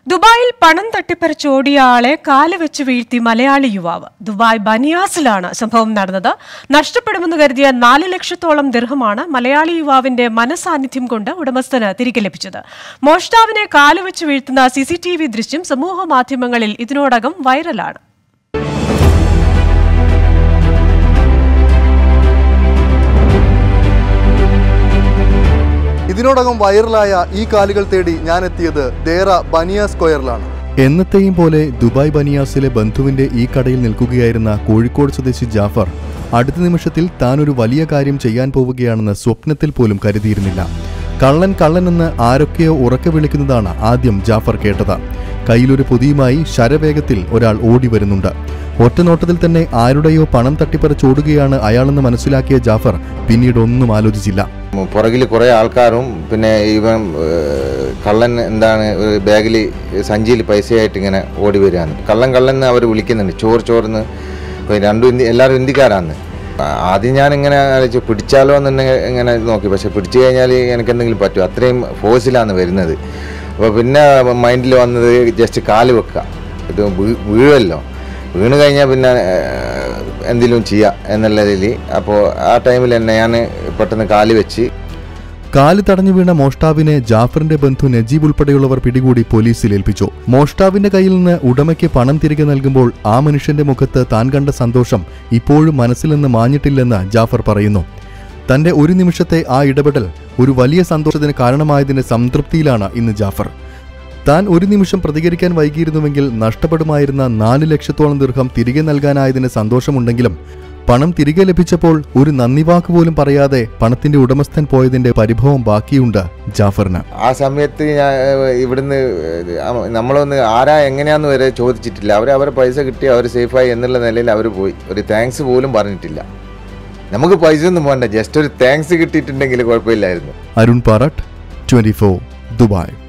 ദുബായിൽ പണം തട്ടിപ്പറിച്ചോടിയ ആളെ കാല് വെച്ച് വീഴ്ത്തി മലയാളി യുവാവ് ദുബായ് ബനിയാസിലാണ് സംഭവം നടന്നത് നഷ്ടപ്പെടുമെന്ന് കരുതിയ നാല് ലക്ഷത്തോളം ദിർഹമാണ് മലയാളി യുവാവിന്റെ മനസാന്നിധ്യം കൊണ്ട് ഉടമസ്ഥന് തിരികെ ലഭിച്ചത് മോഷ്ടാവിനെ കാല് വെച്ച് വീഴ്ത്തുന്ന സിസിടിവി ദൃശ്യം സമൂഹ മാധ്യമങ്ങളിൽ ഇതിനോടകം വൈറലാണ് ഇതിനോടകം വൈറലായ ഈ കാലുകൾ തേടി ഞാൻ എത്തിയത് ദേറ ബനിയ സ്ക്വയറിലാണ് എന്നത്തെയും പോലെ ദുബായ് ബനിയാസിലെ ബന്ധുവിന്റെ ഈ കടയിൽ നിൽക്കുകയായിരുന്ന കോഴിക്കോട് സ്വദേശി ജാഫർ അടുത്ത നിമിഷത്തിൽ താൻ ഒരു വലിയ കാര്യം ചെയ്യാൻ പോവുകയാണെന്ന് സ്വപ്നത്തിൽ പോലും കരുതിയിരുന്നില്ല കള്ളൻ കള്ളൻ എന്ന് ആരൊക്കെയോ ഉറക്കെ വിളിക്കുന്നതാണ് ആദ്യം ജാഫർ കേട്ടത് കയ്യിലൊരു പൊതിയുമായി ശരവേഗത്തിൽ ഒരാൾ ഓടി വരുന്നുണ്ട് ഒറ്റനോട്ടത്തിൽ തന്നെ ആരുടെയോ പണം തട്ടിപ്പറിച്ചോടുകയാണ് അയാളെന്ന് മനസ്സിലാക്കിയ ജാഫർ പിന്നീട് ഒന്നും ആലോചിച്ചില്ല പുറകിൽ കുറേ ആൾക്കാരും പിന്നെ ഇവൻ ഏഹ്, കള്ളൻ എന്താണ് ബാഗിൽ സഞ്ചിയിൽ പൈസയായിട്ട് ഇങ്ങനെ ഓടി വരികയാണ് കള്ളൻ കള്ളൻ എന്ന് അവർ വിളിക്കുന്നുണ്ട് ചോർ ചോർന്ന് ഇപ്പൊ രണ്ടും ഇന്ത്യ എല്ലാവരും ഇന്ത്യക്കാരാണ് ആദ്യം ഞാൻ ഇങ്ങനെ ആലോചിച്ചു പിടിച്ചാലോ എന്ന് ഇങ്ങനെ നോക്കി പക്ഷെ പിടിച്ചു കഴിഞ്ഞാൽ എനിക്ക് എന്തെങ്കിലും പറ്റും അത്രയും ഫോഴ്സിലാണ് വരുന്നത് അപ്പോൾ പിന്നെ മൈൻഡിൽ വന്നത് ജസ്റ്റ് കാല് വെക്കുക ഇത് വീ- വീഴുമല്ലോ വീണ് കഴിഞ്ഞാൽ പിന്നെ ഏഹ്, എന്തെങ്കിലും ചെയ്യാം എന്നുള്ളതിൽ അപ്പോൾ ആ ടൈമിൽ തന്നെ ഞാൻ പെട്ടെന്ന് കാല് വെച്ച് കാല് തടഞ്ഞു വീണ മോഷ്ടാവിനെ ജാഫറിന്റെ ബന്ധു നജീബ് ഉൾപ്പെടെയുള്ളവർ പിടികൂടി പോലീസിൽ ഏൽപ്പിച്ചു മോഷ്ടാവിന്റെ കയ്യിൽ നിന്ന് ഉടമയ്ക്ക് പണം തിരികെ നൽകുമ്പോൾ ആ മനുഷ്യന്റെ മുഖത്ത് താൻ കണ്ട സന്തോഷം ഇപ്പോഴും മനസ്സിൽ നിന്ന് മാഞ്ഞിട്ടില്ലെന്ന് ജാഫർ പറയുന്നു തന്റെ ഒരു നിമിഷത്തെ ആ ഇടപെടൽ ഒരു വലിയ സന്തോഷത്തിന് കാരണമായതിന്റെ സംതൃപ്തിയിലാണ് ഇന്ന് ജാഫർ താൻ ഒരു നിമിഷം പ്രതികരിക്കാൻ വൈകിയിരുന്നുവെങ്കിൽ നഷ്ടപ്പെടുമായിരുന്ന നാല് ലക്ഷത്തോളം ദീർഘം തിരികെ നൽകാനായതിന് സന്തോഷമുണ്ടെങ്കിലും പണം തിരികെ ലഭിച്ചപ്പോൾ ഒരു നന്ദി വാക്ക് പോലും പറയാതെ പണത്തിന്റെ ഉടമസ്ഥൻ പോയതിന്റെ പരിഭവം ബാക്കിയുണ്ട് ജാഫറിന് ആ സമയത്ത് ഞാൻ ഏഹ്, ഇവിടുന്ന് ഏഹ്, നമ്മളൊന്ന് ആരാ എങ്ങനെയാന്ന് വരെ ചോദിച്ചിട്ടില്ല അവർ അവരെ പൈസ കിട്ടി അവർ സേഫായി എന്നുള്ള നിലയിൽ അവർ പോയി ഒരു താങ്ക്സ് പോലും പറഞ്ഞിട്ടില്ല നമുക്ക് പൈസ ഒന്നും വേണ്ട ജസ്റ്റ് ഒരു താങ്ക്സ് കിട്ടിയിട്ടുണ്ടെങ്കിൽ കുഴപ്പമില്ലായിരുന്നു അരുൺ പാറട്ട് ട്വന്റി ദുബായ്